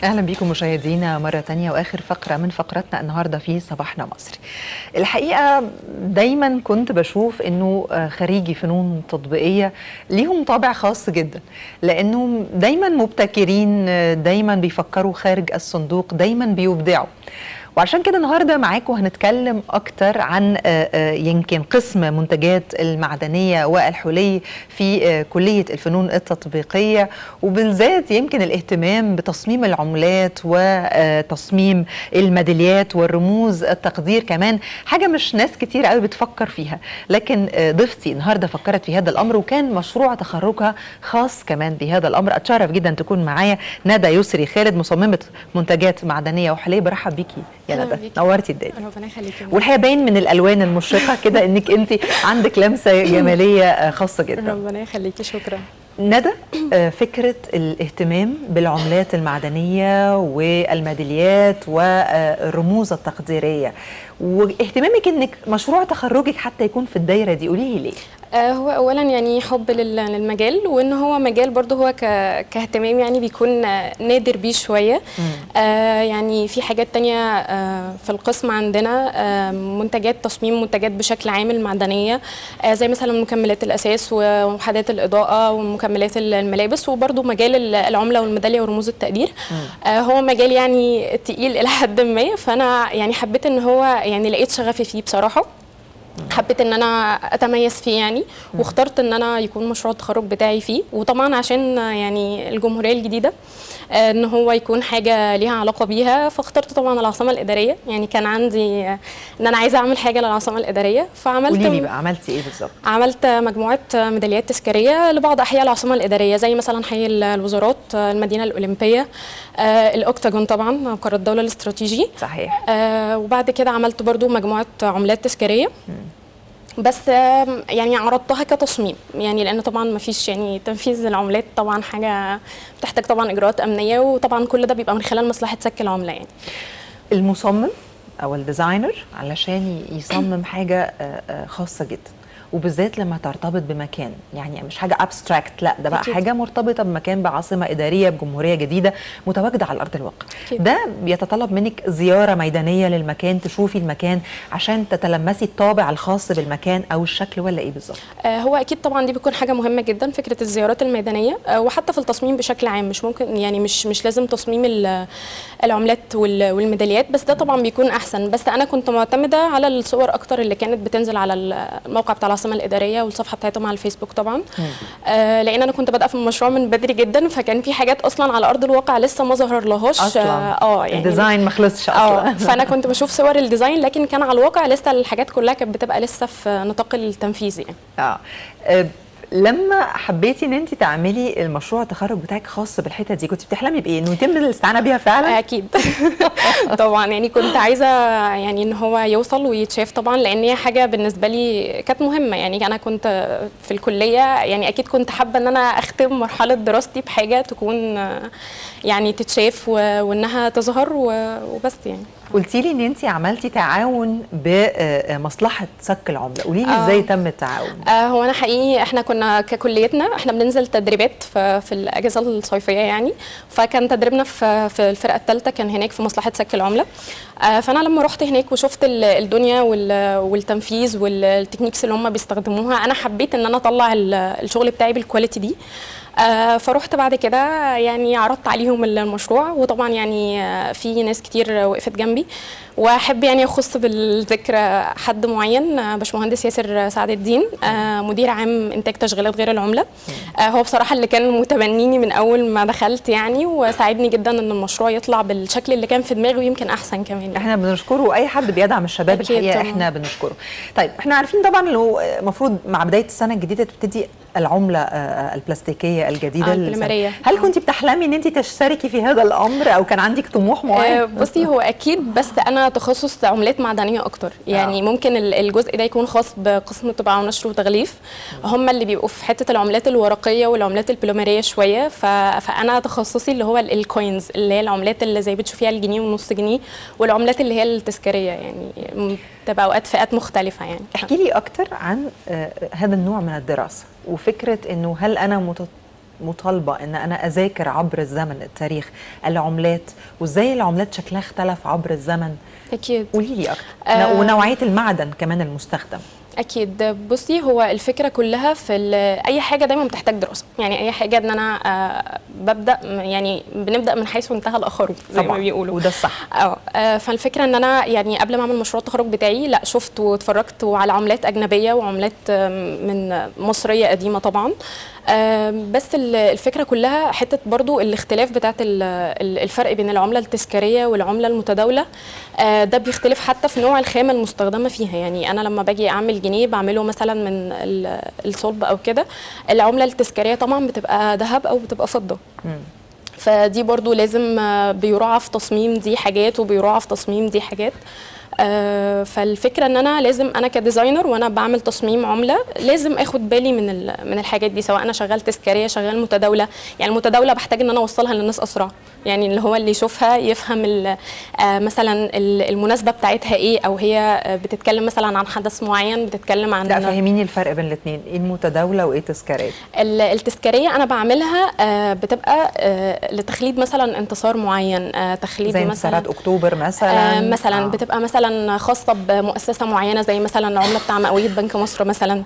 اهلا بيكم مشاهدينا مره تانية واخر فقره من فقرتنا النهارده في صباحنا مصري الحقيقه دايما كنت بشوف انه خريجي فنون تطبيقيه ليهم طابع خاص جدا لانهم دايما مبتكرين دايما بيفكروا خارج الصندوق دايما بيبدعوا وعشان كده النهارده معاكم هنتكلم اكتر عن يمكن قسم منتجات المعدنيه والحلي في كليه الفنون التطبيقيه وبالذات يمكن الاهتمام بتصميم العملات وتصميم الميداليات والرموز التقدير كمان حاجه مش ناس كتير قوي بتفكر فيها لكن ضيفتي النهارده فكرت في هذا الامر وكان مشروع تخرجها خاص كمان بهذا الامر اتشرف جدا تكون معايا ندى يسري خالد مصممه منتجات معدنيه وحليه برحب بيكي يا ندى نورتي الدنيا ربنا يخليكي والحقيقه باين من الالوان المشرقه كده انك انت عندك لمسه جماليه خاصه جدا ربنا يخليكي شكرا ندى فكره الاهتمام بالعملات المعدنيه والميداليات والرموز التقديريه واهتمامك انك مشروع تخرجك حتى يكون في الدايره دي قولي لي ليه هو اولا يعني حب للمجال وان هو مجال برضه هو كاهتمام يعني بيكون نادر بيه شويه آه يعني في حاجات تانية آه في القسم عندنا آه منتجات تصميم منتجات بشكل عام المعدنيه آه زي مثلا مكملات الاساس ووحدات الاضاءه ومكملات الملابس وبرضه مجال العمله والميداليه ورموز التقدير آه هو مجال يعني تقيل الى حد ما فانا يعني حبيت ان هو يعني لقيت شغفي فيه بصراحه حبيت ان انا اتميز فيه يعني واخترت ان انا يكون مشروع التخرج بتاعي فيه وطبعا عشان يعني الجمهوريه الجديده ان هو يكون حاجه ليها علاقه بيها فاخترت طبعا العاصمه الاداريه يعني كان عندي ان انا عايزه اعمل حاجه للعاصمه الاداريه فعملت قولي لي بقى عملتي ايه بالظبط عملت مجموعه ميداليات تذكاريه لبعض احياء العاصمه الاداريه زي مثلا حي الوزارات المدينه الاولمبيه آه الاوكتاجون طبعا مقر الدوله الاستراتيجي صحيح آه وبعد كده عملت برضو مجموعه عملات تذكاريه بس يعني عرضتها كتصميم يعني لان طبعا ما فيش يعني تنفيذ العملات طبعا حاجه بتحتاج طبعا اجراءات امنيه وطبعا كل ده بيبقى من خلال مصلحه سك العمله يعني المصمم او الديزاينر علشان يصمم حاجه خاصه جدا وبالذات لما ترتبط بمكان يعني مش حاجه ابستراكت لا ده بقى أكيد. حاجه مرتبطه بمكان بعاصمه اداريه بجمهوريه جديده متواجده على ارض الواقع أكيد. ده بيتطلب منك زياره ميدانيه للمكان تشوفي المكان عشان تتلمسي الطابع الخاص بالمكان او الشكل ولا ايه بالظبط آه هو اكيد طبعا دي بتكون حاجه مهمه جدا فكره الزيارات الميدانيه آه وحتى في التصميم بشكل عام مش ممكن يعني مش مش لازم تصميم العملات والميداليات بس ده طبعا بيكون احسن بس انا كنت معتمده على الصور اكتر اللي كانت بتنزل على الموقع بتاع العاصمه الاداريه والصفحه بتاعتهم على الفيسبوك طبعا آه لان انا كنت بادئه في المشروع من بدري جدا فكان في حاجات اصلا على ارض الواقع لسه ما ظهر لهاش اصلا اه يعني الديزاين ما خلصش اصلا فانا كنت بشوف صور الديزاين لكن كان على الواقع لسه الحاجات كلها كانت بتبقى لسه في نطاق التنفيذ يعني اه لما حبيتي ان انت تعملي المشروع التخرج بتاعك خاص بالحته دي كنت بتحلمي بايه انه يتم الاستعانه بيها فعلا اكيد طبعا يعني كنت عايزه يعني ان هو يوصل ويتشاف طبعا لان هي حاجه بالنسبه لي كانت مهمه يعني انا كنت في الكليه يعني اكيد كنت حابه ان انا اختم مرحله دراستي بحاجه تكون يعني تتشاف وانها تظهر وبس يعني قلتي لي ان انت عملتي تعاون بمصلحه سك العمله قولي لي ازاي تم التعاون آه هو انا حقيقي احنا كنا ككليتنا احنا بننزل تدريبات في, في الاجازه الصيفيه يعني فكان تدريبنا في, في الفرقه الثالثه كان هناك في مصلحه سك العمله آه فانا لما رحت هناك وشفت الدنيا والتنفيذ والتكنيكس اللي هم بيستخدموها انا حبيت ان انا اطلع الشغل بتاعي بالكواليتي دي آه فرحت بعد كده يعني عرضت عليهم المشروع وطبعا يعني آه في ناس كتير وقفت جنبي واحب يعني اخص بالذكر حد معين آه باشمهندس ياسر سعد الدين مدير عام انتاج تشغيلات غير العمله هو بصراحه اللي كان متبنيني من اول ما دخلت يعني وساعدني جدا ان المشروع يطلع بالشكل اللي كان في دماغي ويمكن احسن كمان احنا بنشكره واي حد بيدعم الشباب الحقيقه طبعا. احنا بنشكره طيب احنا عارفين طبعا انه المفروض مع بدايه السنه الجديده تبتدي العمله البلاستيكيه الجديده آه البوليمريه هل كنت بتحلمي ان انت تشتركي في هذا الامر او كان عندك طموح معين آه بصي هو اكيد بس انا تخصص عملات معدنيه اكتر يعني آه. ممكن الجزء ده يكون خاص بقسم طباعه ونشر وتغليف هم اللي بيبقوا في حته العملات الورقيه والعملات البوليمريه شويه فانا تخصصي اللي هو الكوينز اللي هي العملات اللي زي بتشوفيها الجنيه والنص جنيه والعملات اللي هي التذكاريه يعني تبقى اوقات فئات مختلفه يعني احكي لي اكتر عن هذا النوع من الدراسه وفكره انه هل انا مطالبه ان انا اذاكر عبر الزمن التاريخ العملات وازاي العملات شكلها اختلف عبر الزمن اكيد قولي لي اكتر آه. ونوعيه المعدن كمان المستخدم اكيد بصي هو الفكره كلها في ال- اي حاجه دايما بتحتاج دراسه يعني اي حاجه ان انا آه، ببدا م- يعني بنبدا من حيث انتهى الاخرون زي ما بيقولوا وده الصح اه آه، فالفكره ان انا يعني قبل ما اعمل مشروع التخرج بتاعي لا شفت واتفرجت على عملات اجنبيه وعملات آم، من مصريه قديمه طبعا آم، بس ال- الفكره كلها حته برضو الاختلاف بتاعت ال- ال- الفرق بين العمله التذكاريه والعمله المتداوله آه، ده بيختلف حتى في نوع الخامه المستخدمه فيها يعني انا لما باجي اعمل جنيه بعمله مثلا من ال- الصلب او كده العمله التذكاريه طبعا بتبقى ذهب او بتبقى فضه مم. فدي برضو لازم آه، بيراعى في تصميم دي حاجات وبيراعى في تصميم دي حاجات آه، فالفكره ان انا لازم انا كديزاينر وانا بعمل تصميم عمله لازم اخد بالي من ال- من الحاجات دي سواء انا شغال تذكاريه شغال متداوله يعني المتداوله بحتاج ان انا اوصلها للناس اسرع يعني اللي هو اللي يشوفها يفهم ال- آه، مثلا ال- المناسبه بتاعتها ايه او هي آه، بتتكلم مثلا عن حدث معين بتتكلم عن لا فهميني الفرق بين الاثنين ايه المتداوله وايه تذكاريه ال- التذكاريه انا بعملها آه، بتبقى آه، لتخليد مثلا انتصار معين آه، تخليد زي مثلا انتصارات اكتوبر مثلا آه مثلا آه. بتبقى مثلا خاصه بمؤسسه معينه زي مثلا العمله بتاع مئويه بنك مصر مثلا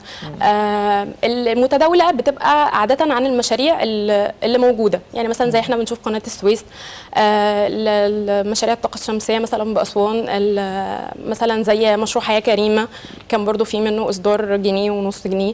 آه المتداوله بتبقى عاده عن المشاريع ال- اللي موجوده يعني مثلا زي احنا بنشوف قناه السويس آه ال- ال- مشاريع الطاقه الشمسيه مثلا باسوان ال- مثلا زي مشروع حياه كريمه كان برضو في منه اصدار جنيه ونص جنيه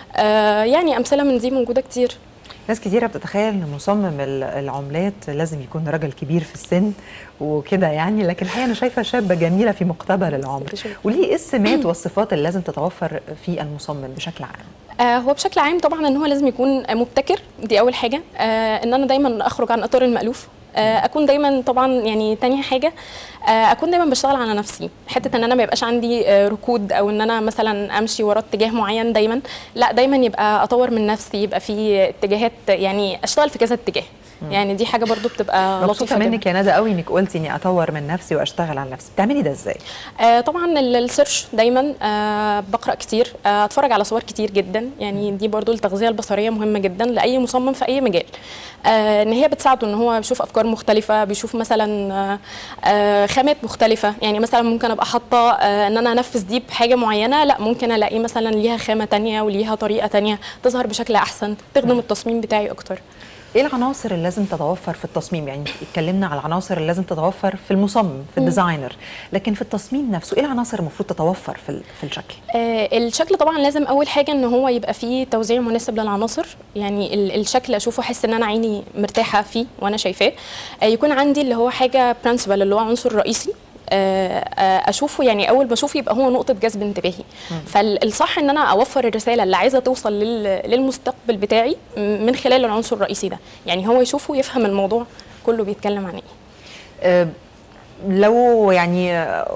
آه يعني امثله من دي موجوده كتير ناس كتيرة بتتخيل ان مصمم ال- العملات لازم يكون راجل كبير في السن وكده يعني لكن الحقيقه انا شايفه شابه جميله في مقتبل العمر شكراً. وليه ايه السمات والصفات اللي لازم تتوفر في المصمم بشكل عام آه هو بشكل عام طبعا ان هو لازم يكون مبتكر دي اول حاجه آه ان انا دايما اخرج عن اطار المالوف آه اكون دايما طبعا يعني تاني حاجه آه اكون دايما بشتغل على نفسي حته ان انا ما يبقاش عندي آه ركود او ان انا مثلا امشي ورا اتجاه معين دايما لا دايما يبقى اطور من نفسي يبقى في اتجاهات يعني اشتغل في كذا اتجاه يعني دي حاجه برضو بتبقى مبسوطه لطيفه جداً. منك يا ندى قوي انك قلتي اني اطور من نفسي واشتغل على نفسي بتعملي ده ازاي آه طبعا ال- السيرش دايما آه بقرا كتير آه اتفرج على صور كتير جدا يعني دي برضو التغذيه البصريه مهمه جدا لاي مصمم في اي مجال آه ان هي بتساعده ان هو بيشوف افكار مختلفه بيشوف مثلا آه آه خامات مختلفه يعني مثلا ممكن ابقى حاطه آه ان انا انفذ دي بحاجه معينه لا ممكن الاقي مثلا ليها خامه تانية وليها طريقه تانية تظهر بشكل احسن تخدم التصميم بتاعي اكتر ايه العناصر اللي لازم تتوفر في التصميم يعني اتكلمنا على العناصر اللي لازم تتوفر في المصمم في الديزاينر لكن في التصميم نفسه ايه العناصر المفروض تتوفر في ال- في الشكل آه، الشكل طبعا لازم اول حاجه ان هو يبقى فيه توزيع مناسب للعناصر يعني ال- الشكل اشوفه احس ان انا عيني مرتاحه فيه وانا شايفاه آه، يكون عندي اللي هو حاجه برنسبل اللي هو عنصر رئيسي آه، آه، اشوفه يعني اول ما اشوفه يبقى هو نقطه جذب انتباهي فالصح ان انا اوفر الرساله اللي عايزه توصل لل- للمستقبل بتاعي م- من خلال العنصر الرئيسي ده يعني هو يشوفه يفهم الموضوع كله بيتكلم عن ايه آه، لو يعني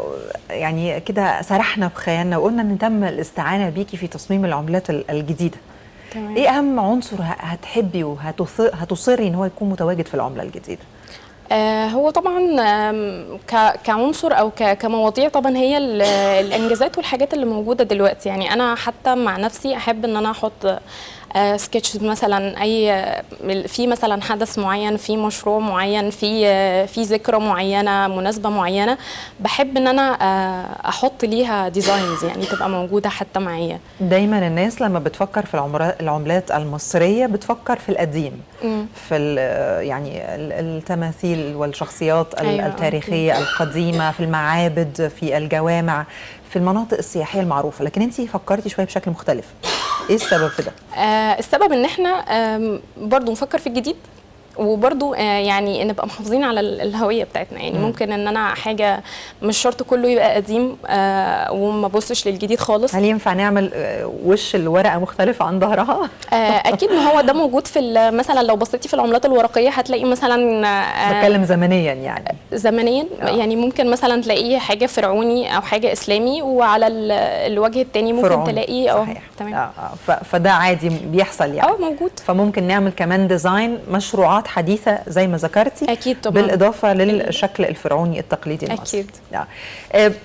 يعني كده سرحنا بخيالنا وقلنا ان تم الاستعانه بيكي في تصميم العملات ال- الجديده تمام. ايه اهم عنصر ه- هتحبي وهتصري ان هو يكون متواجد في العمله الجديده آه، هو طبعا آم، ك- كعنصر او ك- كمواضيع طبعا هي ال- الانجازات والحاجات اللي موجوده دلوقتي يعني انا حتى مع نفسي احب ان انا احط سكتش مثلا اي آه، في مثلا حدث معين في مشروع معين في آه، في ذكرى معينه مناسبه معينه بحب ان انا آه، احط ليها ديزاينز يعني تبقى موجوده حتى معايا دايما الناس لما بتفكر في العمرا- العملات المصريه بتفكر في القديم مم. في ال- يعني ال- التماثيل والشخصيات ال- أيوة، التاريخيه القديمه في المعابد في الجوامع في المناطق السياحيه المعروفه لكن انت فكرتي شويه بشكل مختلف ايه السبب في ده آه، السبب ان احنا آم، برضو نفكر في الجديد وبرضو آه، يعني نبقى محافظين على ال- الهويه بتاعتنا يعني مم. ممكن ان انا حاجه مش شرط كله يبقى قديم آه، وما بصش للجديد خالص هل ينفع نعمل آه، وش الورقه مختلف عن ظهرها آه، اكيد ما هو ده موجود في ال- مثلا لو بصيتي في العملات الورقيه هتلاقي مثلا آه، بتكلم زمنيا يعني زمنيا آه. يعني ممكن مثلا تلاقيه حاجه فرعوني او حاجه اسلامي وعلى ال- الوجه التاني ممكن فرعوني. تلاقيه اه صحيح. تمام آه آه ف- فده عادي بيحصل يعني اه موجود فممكن نعمل كمان ديزاين مشروعات حديثه زي ما ذكرتي اكيد طبعا بالاضافه للشكل الفرعوني التقليدي المصري أكيد. آه. آه،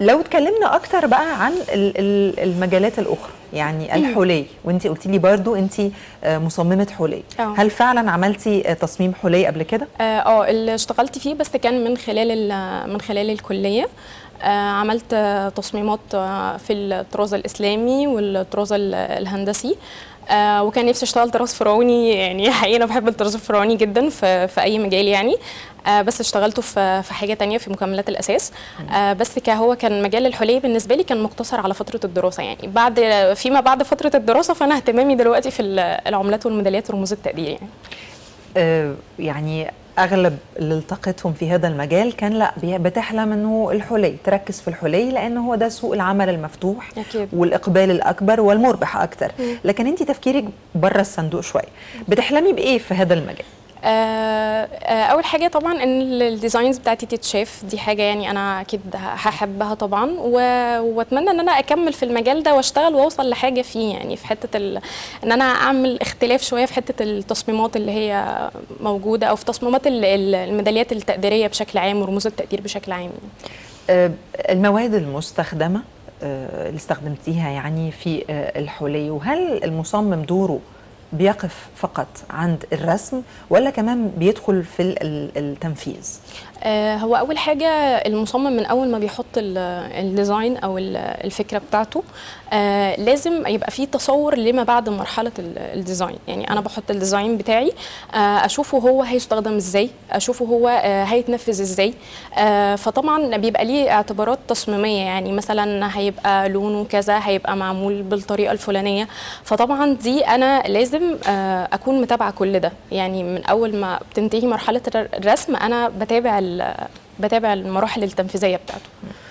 لو اتكلمنا اكتر بقى عن ال- ال- المجالات الاخرى يعني الحلي وانت قلتي لي برضو انت آه، مصممه حلي آه. هل فعلا عملتي آه، تصميم حلي قبل كده اه آه، اللي اشتغلت فيه بس كان من خلال ال- من خلال الكليه آه عملت آه، تصميمات آه، في الطراز الاسلامي والطراز ال- الهندسي آه وكان نفسي اشتغل طراز فرعوني يعني حقيقه انا بحب الطراز الفرعوني جدا في, في اي مجال يعني آه بس اشتغلته في في حاجه تانية في مكملات الاساس آه بس كهو كان مجال الحلي بالنسبه لي كان مقتصر على فتره الدراسه يعني بعد فيما بعد فتره الدراسه فانا اهتمامي دلوقتي في ال- العملات والميداليات ورموز التقدير يعني آه، يعني اغلب اللي التقيتهم في هذا المجال كان لا بي- بتحلم انه الحلي تركز في الحلي لانه هو ده سوق العمل المفتوح أكيد. والاقبال الاكبر والمربح اكتر لكن انت تفكيرك بره الصندوق شويه بتحلمي بايه في هذا المجال آه، آه، اول حاجه طبعا ان ال- الديزاينز بتاعتي تتشاف دي حاجه يعني انا اكيد ه- هحبها طبعا و- واتمنى ان انا اكمل في المجال ده واشتغل واوصل لحاجه فيه يعني في حته ال... ان انا اعمل اختلاف شويه في حته التصميمات اللي هي موجوده او في تصميمات ال- ال- الميداليات التقديريه بشكل عام ورموز التقدير بشكل عام يعني. آه، المواد المستخدمه آه، اللي استخدمتيها يعني في آه، الحلي وهل المصمم دوره بيقف فقط عند الرسم ولا كمان بيدخل في ال- ال- التنفيذ آه، هو اول حاجه المصمم من اول ما بيحط ال- الديزاين او ال- الفكره بتاعته آه، لازم يبقى فيه تصور لما بعد مرحله ال- الديزاين يعني انا بحط الديزاين بتاعي آه، اشوفه هو هيستخدم ازاي اشوفه هو آه، هيتنفذ ازاي آه، فطبعا بيبقى ليه اعتبارات تصميميه يعني مثلا هيبقى لونه كذا هيبقى معمول بالطريقه الفلانيه فطبعا دي انا لازم آه، اكون متابعه كل ده يعني من اول ما بتنتهي مرحله الر- الرسم انا بتابع ال- بتابع المراحل التنفيذيه بتاعته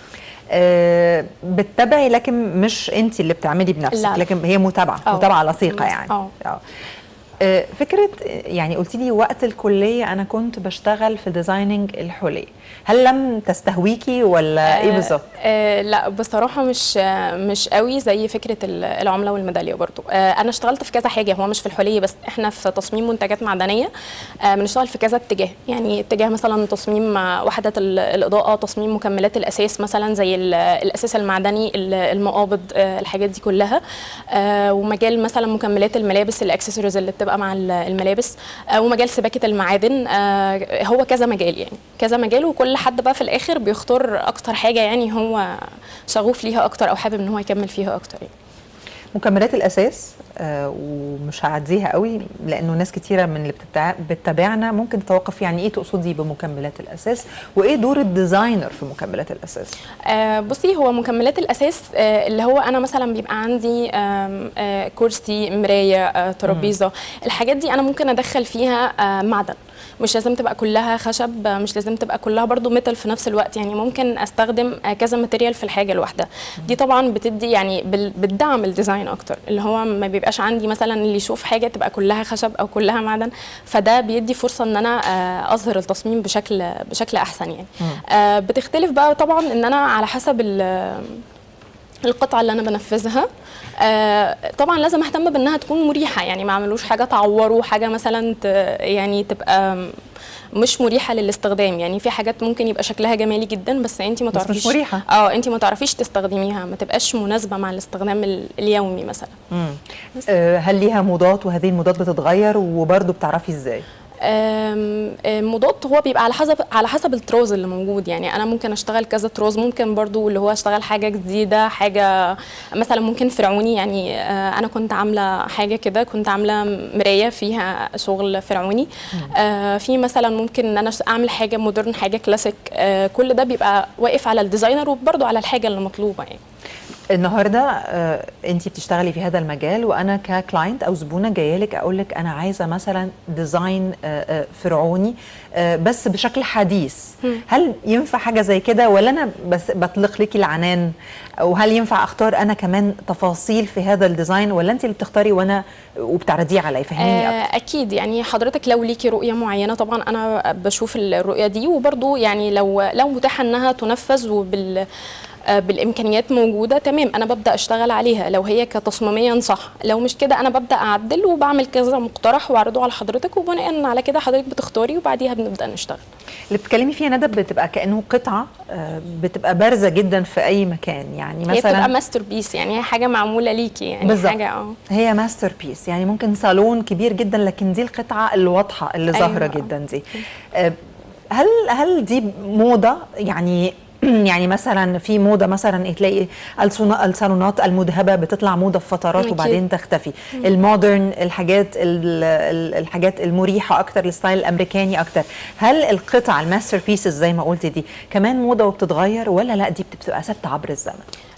آه، بتتابعي لكن مش انت اللي بتعملي بنفسك لا. لكن هي متابعه أه. متابعه لصيقه بس- يعني أه. آه. آه، فكره يعني قلت لي وقت الكليه انا كنت بشتغل في ديزايننج الحلي هل لم تستهويكي ولا ايه آه، بالظبط آه لا بصراحه مش آه مش قوي زي فكره ال- العمله والميداليه برضو آه انا اشتغلت في كذا حاجه هو مش في الحليه بس احنا في تصميم منتجات معدنيه آه بنشتغل في كذا اتجاه يعني اتجاه مثلا تصميم آه، وحده ال- الاضاءه تصميم مكملات الاساس مثلا زي ال- الاساس المعدني ال- المقابض آه الحاجات دي كلها آه ومجال مثلا مكملات الملابس الاكسسوارز اللي بتبقى مع ال- الملابس آه ومجال سباكه المعادن آه هو كذا مجال يعني كذا مجال وكل حد بقى في الاخر بيختار اكتر حاجه يعني هو شغوف ليها اكتر او حابب ان هو يكمل فيها اكتر يعني. مكملات الاساس آه، ومش هعديها قوي لانه ناس كتيره من اللي بتتع- بتتابعنا ممكن تتوقف يعني ايه تقصدي بمكملات الاساس وايه دور الديزاينر في مكملات الاساس آه بصي هو مكملات الاساس آه اللي هو انا مثلا بيبقى عندي آم، آه كرسي مرايه آه ترابيزه الحاجات دي انا ممكن ادخل فيها آه معدن مش لازم تبقى كلها خشب آه، مش لازم تبقى كلها برضو ميتال في نفس الوقت يعني ممكن استخدم آه كذا ماتيريال في الحاجه الواحده دي طبعا بتدي يعني بال- بتدعم الديزاين اكتر اللي هو ما بيبقاش عندي مثلا اللي يشوف حاجه تبقى كلها خشب او كلها معدن فده بيدي فرصه ان انا آه اظهر التصميم بشكل بشكل احسن يعني آه بتختلف بقى طبعا ان انا على حسب ال- القطعه اللي انا بنفذها آه طبعا لازم اهتم بانها تكون مريحه يعني ما اعملوش حاجه تعوره حاجه مثلا ت يعني تبقى مش مريحه للاستخدام يعني في حاجات ممكن يبقى شكلها جمالي جدا بس انت ما بس مش تعرفيش مريحة. اه انت ما تعرفيش تستخدميها ما تبقاش مناسبه مع الاستخدام ال- اليومي مثلا آه، هل ليها موضات وهذه الموضات بتتغير وبرضه بتعرفي ازاي آم، آم، مضاد هو بيبقى على حسب على حسب الطراز اللي موجود يعني انا ممكن اشتغل كذا طراز ممكن برضو اللي هو اشتغل حاجه جديده حاجه مثلا ممكن فرعوني يعني آه، انا كنت عامله حاجه كده كنت عامله مرايه فيها شغل فرعوني آه، في مثلا ممكن ان انا اعمل حاجه مودرن حاجه كلاسيك آه، كل ده بيبقى واقف على الديزاينر وبرضو على الحاجه اللي مطلوبه يعني النهارده آه، انت بتشتغلي في هذا المجال وانا ككلاينت او زبونه جايه لك اقول لك انا عايزه مثلا ديزاين آه، آه، فرعوني آه، بس بشكل حديث هل ينفع حاجه زي كده ولا انا بس بطلق لك العنان وهل ينفع اختار انا كمان تفاصيل في هذا الديزاين ولا انت اللي بتختاري وانا وبتعرضيه عليا فهميني اكتر آه، اكيد يعني حضرتك لو ليكي رؤيه معينه طبعا انا بشوف الرؤيه دي وبرضو يعني لو لو متاح انها تنفذ وبال آه، بالامكانيات موجوده تمام انا ببدا اشتغل عليها لو هي كتصميميا صح لو مش كده انا ببدا اعدل وبعمل كذا مقترح واعرضه على حضرتك وبناء على كده حضرتك بتختاري وبعديها بنبدا نشتغل اللي بتتكلمي فيها ندى بتبقى كانه قطعه آه، بتبقى بارزه جدا في اي مكان يعني هي بتبقى مثلا ماستر بيس يعني هي حاجه معموله ليكي يعني بالظبط. حاجه اه هي ماستر بيس يعني ممكن صالون كبير جدا لكن دي القطعه الواضحه اللي أيوة. ظاهره جدا دي آه، هل هل دي موضه يعني يعني مثلا في موضه مثلا تلاقي الصنا- الصالونات المذهبه بتطلع موضه في فترات أكيد. وبعدين تختفي المودرن الحاجات ال- ال- الحاجات المريحه اكتر الستايل الامريكاني اكتر هل القطع الماستر بيسز زي ما قلتي دي كمان موضه وبتتغير ولا لا دي بتبقى ثابته عبر الزمن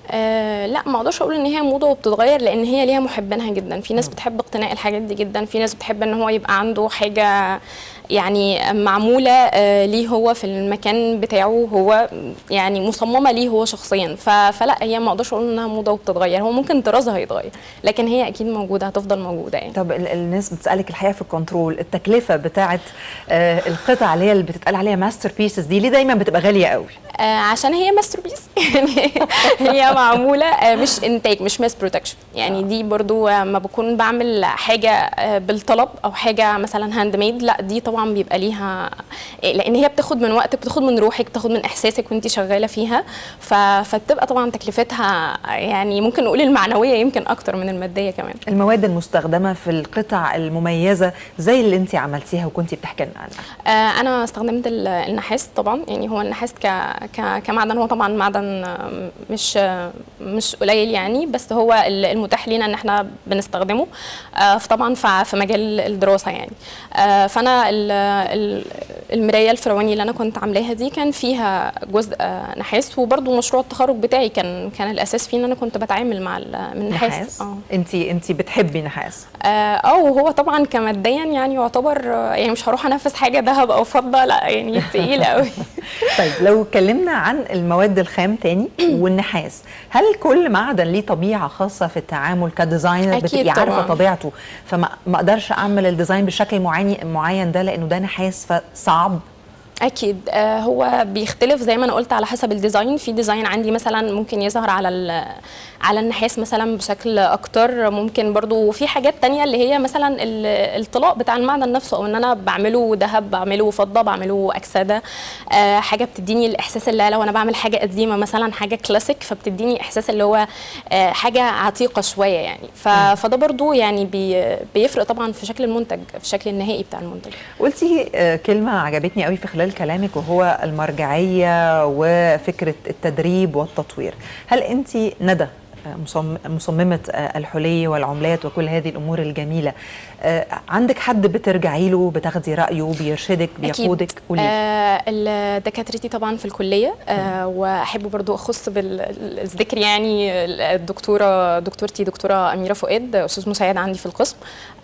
آه لا ما اقدرش اقول ان هي موضه وبتتغير لان هي ليها محبينها جدا في ناس بتحب اقتناء الحاجات دي جدا في ناس بتحب ان هو يبقى عنده حاجه يعني معموله آه ليه هو في المكان بتاعه هو يعني مصممه ليه هو شخصيا ف- فلا هي ما اقدرش اقول انها موضه وبتتغير هو ممكن طرازها يتغير لكن هي اكيد موجوده هتفضل موجوده يعني طب ال- الناس بتسالك الحقيقه في الكنترول التكلفه بتاعه آه القطع اللي هي اللي بتتقال عليها ماستر بيسز دي ليه دايما بتبقى غاليه قوي آه عشان هي ماستر بيس يعني هي معموله آه مش انتاج مش ماس برودكشن يعني دي برضو آه، ما بكون بعمل حاجه آه بالطلب او حاجه مثلا هاند ميد لا دي طبعا بيبقى ليها آه، لان هي بتاخد من وقتك بتاخد من روحك بتاخد من احساسك وانت شغاله فيها ف- فبتبقى طبعا تكلفتها يعني ممكن نقول المعنويه يمكن اكتر من الماديه كمان المواد المستخدمه في القطع المميزه زي اللي انت عملتيها وكنتي بتحكي لنا عنها آه، انا استخدمت ال- النحاس طبعا يعني هو النحاس ك... ك... كمعدن هو طبعا معدن آه، مش آه، مش قليل يعني بس هو ال- المتاح لينا ان احنا بنستخدمه آه، فطبعا ف- في مجال الدراسه يعني آه، فانا ال- ال- المرايه الفرعوني اللي انا كنت عاملاها دي كان فيها جزء آه، نحاس وبرده مشروع التخرج بتاعي كان كان الاساس فيه ان انا كنت بتعامل مع ال- من النحاس نحاس اه انت انت بتحبي نحاس اه آه، وهو طبعا كماديا يعني يعتبر آه، يعني مش هروح انفذ حاجه ذهب او فضه لا يعني تقيله قوي طيب لو اتكلمنا عن المواد الخام تاني والنحاس هل كل معدن ليه طبيعه خاصه في التعامل كديزاينر أكيد بتبقي عارفه طبعاً. طبيعته فما ما اقدرش اعمل الديزاين بالشكل المعين معين ده لانه ده نحاس فصعب اكيد آه هو بيختلف زي ما انا قلت على حسب الديزاين في ديزاين عندي مثلا ممكن يظهر على ال- على النحاس مثلا بشكل اكتر ممكن برضو في حاجات تانية اللي هي مثلا ال- الطلاء بتاع المعدن نفسه او ان انا بعمله ذهب بعمله فضه بعمله اكسده آه حاجه بتديني الاحساس اللي لو انا بعمل حاجه قديمه مثلا حاجه كلاسيك فبتديني احساس اللي هو آه حاجه عتيقه شويه يعني ف- فده برضو يعني بي بيفرق طبعا في شكل المنتج في الشكل النهائي بتاع المنتج قلتي آه، كلمة عجبتني قوي في خلال كلامك وهو المرجعية وفكرة التدريب والتطوير هل أنت ندى آه، مصم- مصممة آه، الحلي والعملات وكل هذه الأمور الجميلة آه، عندك حد بترجعي له بتاخدي رأيه بيرشدك بيقودك قولي لي. آه ال- دكاترتي طبعا في الكليه آه واحب برضو اخص بالذكر يعني الدكتوره دكتورتي دكتوره اميره فؤاد استاذ مساعد عندي في القسم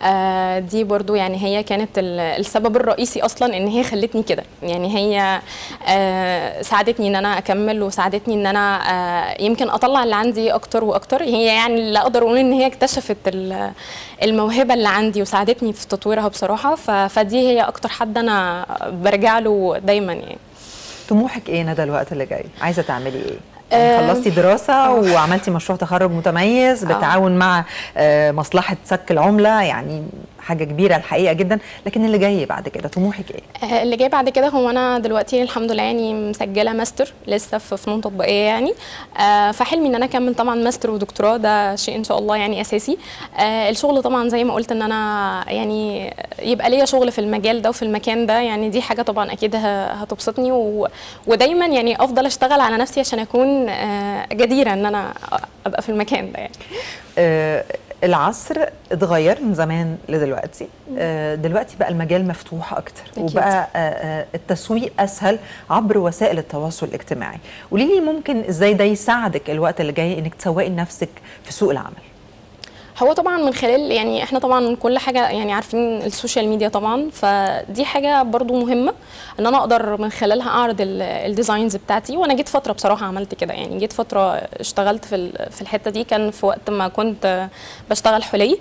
آه دي برضو يعني هي كانت ال- السبب الرئيسي اصلا ان هي خلتني كده يعني هي آه ساعدتني ان انا اكمل وساعدتني ان انا آه يمكن اطلع اللي عندي اكتر واكتر هي يعني اللي اقدر اقول ان هي اكتشفت ال- الموهبه اللي عندي وساعدتني في تطويرها بصراحه ف- فدي هي اكتر حد انا برجع له دايما يعني طموحك إيه ندى الوقت اللي جاي عايزة تعملي إيه آه، يعني خلصتي دراسة وعملتي مشروع تخرج متميز بالتعاون مع آه، مصلحة سك العملة يعني حاجة كبيرة الحقيقة جدا لكن اللي جاي بعد كده طموحك إيه آه، اللي جاي بعد كده هو انا دلوقتي الحمد لله يعني مسجله ماستر لسه في فنون تطبيقيه يعني آه، فحلمي ان انا اكمل طبعا ماستر ودكتوراه ده شيء ان شاء الله يعني اساسي آه، الشغل طبعا زي ما قلت ان انا يعني يبقى ليا شغل في المجال ده وفي المكان ده يعني دي حاجه طبعا اكيد ه- هتبسطني و... ودايما يعني افضل اشتغل على نفسي عشان اكون آه، جديره ان انا ابقى في المكان ده يعني آه، العصر اتغير من زمان لدلوقتي آه، دلوقتي بقى المجال مفتوح اكتر أكيد. وبقى آه، آه، التسويق اسهل عبر وسائل التواصل الاجتماعي قولي لي ممكن ازاي ده يساعدك الوقت اللي جاي انك تسوقي لنفسك في سوق العمل هو طبعا من خلال يعني احنا طبعا كل حاجه يعني عارفين السوشيال ميديا طبعا فدي حاجه برضو مهمه ان انا اقدر من خلالها اعرض ال- الديزاينز بتاعتي وانا جيت فتره بصراحه عملت كده يعني جيت فتره اشتغلت في ال- في الحته دي كان في وقت ما كنت بشتغل حلي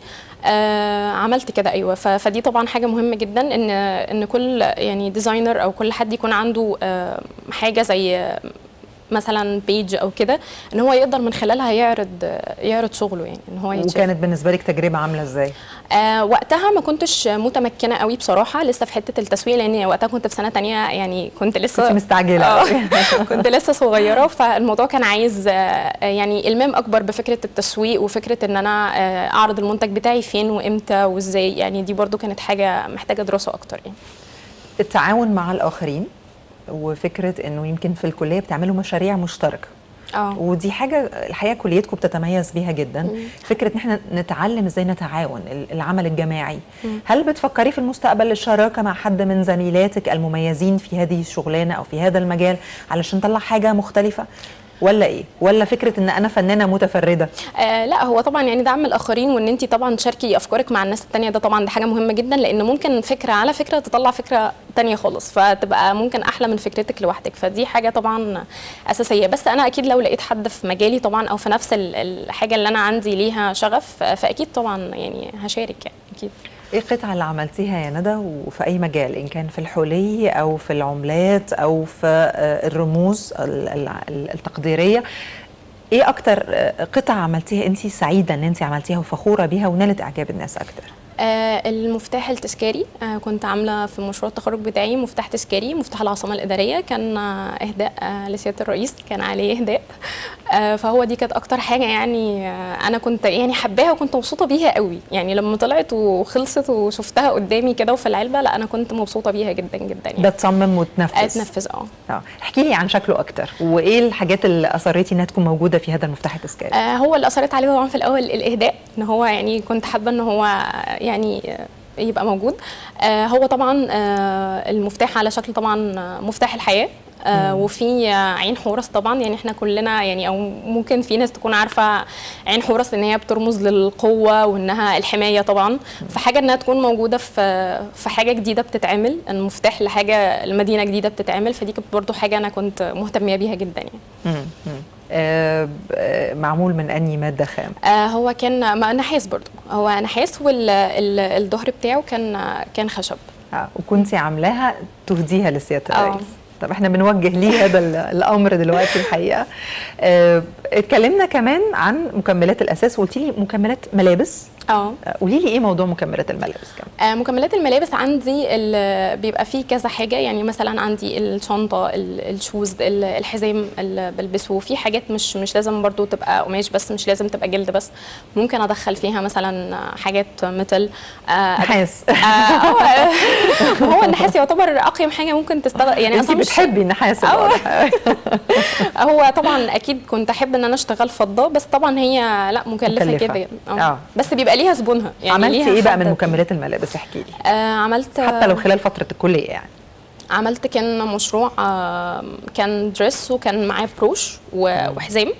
آه عملت كده ايوه ف- فدي طبعا حاجه مهمه جدا ان ان كل يعني ديزاينر او كل حد يكون عنده آه حاجه زي مثلا بيج او كده ان هو يقدر من خلالها يعرض يعرض شغله يعني ان هو يتشاف. وكانت بالنسبه لك تجربه عامله ازاي آه وقتها ما كنتش متمكنه قوي بصراحه لسه في حته التسويق لان وقتها كنت في سنه تانية يعني كنت لسه كنت مستعجله آه قوي. كنت لسه صغيره فالموضوع كان عايز آه يعني المام اكبر بفكره التسويق وفكره ان انا آه اعرض المنتج بتاعي فين وامتى وازاي يعني دي برضو كانت حاجه محتاجه دراسه اكتر يعني التعاون مع الاخرين وفكره انه يمكن في الكليه بتعملوا مشاريع مشتركه اه ودي حاجه الحقيقه كليتكم بتتميز بيها جدا فكره ان احنا نتعلم ازاي نتعاون ال- العمل الجماعي هل بتفكري في المستقبل الشراكه مع حد من زميلاتك المميزين في هذه الشغلانه او في هذا المجال علشان نطلع حاجه مختلفه ولا ايه ولا فكره ان انا فنانه متفرده آه لا هو طبعا يعني دعم الاخرين وان انت طبعا تشاركي افكارك مع الناس التانية ده طبعا دي حاجه مهمه جدا لان ممكن فكره على فكره تطلع فكره تانية خالص فتبقى ممكن احلى من فكرتك لوحدك فدي حاجه طبعا اساسيه بس انا اكيد لو لقيت حد في مجالي طبعا او في نفس ال- الحاجه اللي انا عندي ليها شغف آه، فاكيد طبعا يعني هشارك يعني اكيد ايه القطعه اللي عملتيها يا ندى وفي اي مجال ان كان في الحلي او في العملات او في آه، الرموز ال- ال- التقديريه ايه اكتر آه، قطعه عملتيها انت سعيده ان انت عملتيها وفخوره بيها ونالت اعجاب الناس اكتر آه المفتاح التذكاري آه كنت عامله في مشروع التخرج بتاعي مفتاح تذكاري مفتاح العاصمه الاداريه كان آه اهداء آه لسياده الرئيس كان عليه اهداء آه فهو دي كانت اكتر حاجه يعني آه انا كنت يعني حباها وكنت مبسوطه بيها قوي يعني لما طلعت وخلصت وشفتها قدامي كده وفي العلبه لا انا كنت مبسوطه بيها جدا جدا يعني ده تصمم وتنفذ اتنفذ اه اه احكي لي عن شكله اكتر وايه الحاجات اللي اصريتي انها تكون موجوده في هذا المفتاح التذكاري آه هو اللي اثرت عليه طبعا في الاول الاهداء ان هو يعني كنت حابه ان هو يعني آه، يبقى موجود آه هو طبعا آه المفتاح على شكل طبعا آه، مفتاح الحياه آه وفي آه، عين حورس طبعا يعني احنا كلنا يعني او ممكن في ناس تكون عارفه عين حورس ان هي بترمز للقوه وانها الحمايه طبعا فحاجه انها تكون موجوده في في حاجه جديده بتتعمل المفتاح لحاجه المدينه جديده بتتعمل فدي كانت برضو حاجه انا كنت مهتميه بيها جدا يعني مم. مم. آه ب- آه، معمول من اني ماده خام آه هو كان ما- نحاس برضو هو نحاس والظهر بتاعه كان كان خشب آه وكنتي عاملاها تهديها لسياده آه. الرئيس طب احنا بنوجه ليه هذا ال- الامر دلوقتي الحقيقه آه اتكلمنا كمان عن مكملات الاساس وقلتي لي مكملات ملابس اه آه، قولي لي ايه موضوع مكملات الملابس كمان آه، مكملات الملابس عندي ال- بيبقى فيه كذا حاجه يعني مثلا عندي الشنطه ال- الشوز ال- الحزام اللي بلبسه في حاجات مش مش لازم برضو تبقى قماش بس مش لازم تبقى جلد بس ممكن ادخل فيها مثلا حاجات ميتال آه، أدخ- نحاس آه، آه، هو النحاس يعتبر اقيم حاجه ممكن تستغل يعني انت أصلاً مش- بتحبي النحاس آه. الواضح. هو طبعا اكيد كنت احب ان انا اشتغل فضه بس طبعا هي لا مكلفه, مكلفة. كده آه. اه بس بيبقى ليها زبونها يعني عملتي ليها ايه بقى حد- من مكملات الملابس احكي لي آه عملت حتى لو خلال فتره الكليه يعني عملت كان مشروع آه كان دريس وكان معاه بروش و- وحزام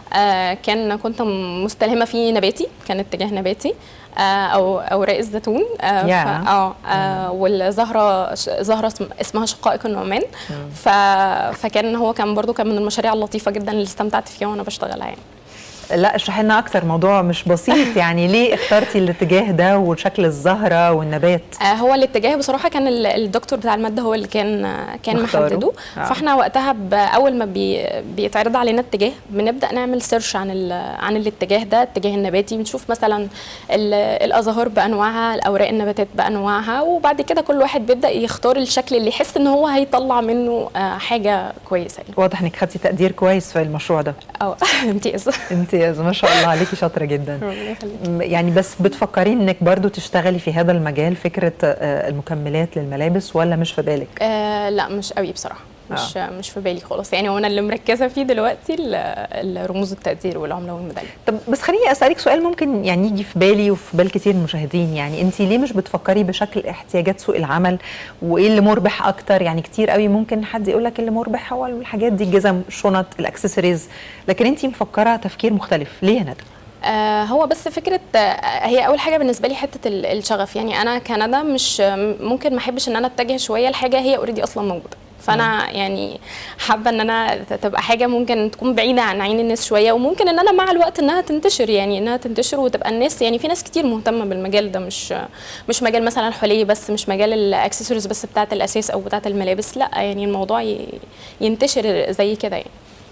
آه كان كنت مستلهمه فيه نباتي كان اتجاه نباتي آه او اوراق الزيتون آه يا. ف- اه آه، والزهره ش- زهره اسم- اسمها شقائق النعمان ف فكان هو كان برضو كان من المشاريع اللطيفه جدا اللي استمتعت فيها وانا بشتغلها يعني لا اشرحي لنا اكتر موضوع مش بسيط يعني ليه اخترتي الاتجاه ده وشكل الزهره والنبات آه، هو الاتجاه بصراحه كان ال- الدكتور بتاع الماده هو اللي كان آه، كان مختاره. محدده آه. فاحنا وقتها ب- اول ما بي بيتعرض علينا اتجاه بنبدا نعمل سيرش عن ال- عن الاتجاه ده الاتجاه النباتي بنشوف مثلا ال- الازهار بانواعها الاوراق النباتات بانواعها وبعد كده كل واحد بيبدا يختار الشكل اللي يحس ان هو هيطلع منه آه، حاجه كويسه يعني. واضح انك خدتي تقدير كويس في المشروع ده اه امتياز امتياز ما شاء الله عليكي شاطره جدا ربنا يخليك. م- يعني بس بتفكرين انك برضو تشتغلي في هذا المجال فكره آه، المكملات للملابس ولا مش في بالك آه لا مش قوي بصراحه مش آه. مش في بالي خالص يعني وانا اللي مركزه فيه دلوقتي ال- الرموز التقدير والعمله والميداليه طب بس خليني اسالك سؤال ممكن يعني يجي في بالي وفي بال كتير من المشاهدين يعني انت ليه مش بتفكري بشكل احتياجات سوق العمل وايه اللي مربح اكتر يعني كتير قوي ممكن حد يقول لك اللي مربح هو الحاجات دي الجزم الشنط الاكسسوارز لكن انت مفكره تفكير مختلف ليه يا ندى آه هو بس فكره آه هي اول حاجه بالنسبه لي حته ال- الشغف يعني انا كندى مش ممكن ما احبش ان انا اتجه شويه لحاجه هي اوريدي اصلا موجوده فانا يعني حابه ان انا ت- تبقى حاجه ممكن تكون بعيده عن عين الناس شويه وممكن ان انا مع الوقت انها تنتشر يعني انها تنتشر وتبقى الناس يعني في ناس كتير مهتمه بالمجال ده مش مش مجال مثلا حلي بس مش مجال الاكسسوارز بس بتاعه الاساس او بتاعه الملابس لا يعني الموضوع ي- ينتشر زي كده يعني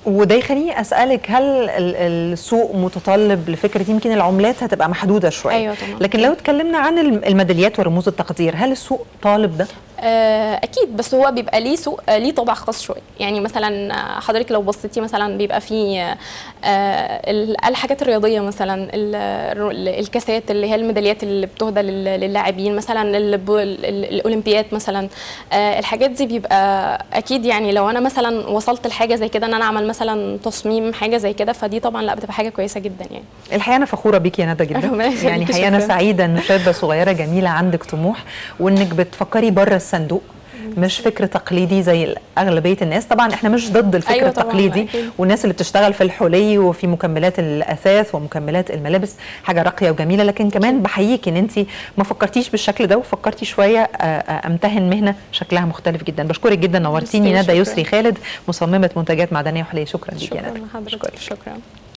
وده يخليني اسالك هل ال- السوق متطلب لفكره يمكن العملات هتبقى محدوده شويه أيوة طبعاً. لكن لو اتكلمنا عن الم- الميداليات ورموز التقدير هل السوق طالب ده آه، اكيد بس هو بيبقى ليه سوق آه، ليه طابع خاص شويه يعني مثلا آه، حضرتك لو بصيتي مثلا بيبقى فيه آه، آه، ال- الحاجات الرياضيه مثلا ال- ال- الكاسات اللي هي الميداليات اللي بتهدى لل- للاعبين مثلا ال- ال- ال- الاولمبيات مثلا آه، الحاجات دي بيبقى اكيد يعني لو انا مثلا وصلت لحاجه زي كده ان انا اعمل مثلا تصميم حاجه زي كده فدي طبعا لا بتبقى حاجه كويسه جدا يعني الحقيقه انا فخوره بيكي يا ندى جدا ربنا يخليكي، يعني حقيقه انا شكراً. سعيده ان شابه صغيره جميله عندك طموح وانك بتفكري بره الصندوق مش فكر تقليدي زي اغلبيه الناس طبعا احنا مش ضد الفكر أيوة طبعاً، التقليدي أكيد. والناس اللي بتشتغل في الحلي وفي مكملات الاثاث ومكملات الملابس حاجه راقيه وجميله لكن كمان بحييكي ان انت ما فكرتيش بالشكل ده وفكرتي شويه آه، آه، امتهن مهنه شكلها مختلف جدا بشكرك جدا نورتيني ميرسي، ندى شكراً. يسري خالد مصممه منتجات معدنيه وحليه شكرا ليكي يا شكرا ندى لحضرتك بشكرك. شكرا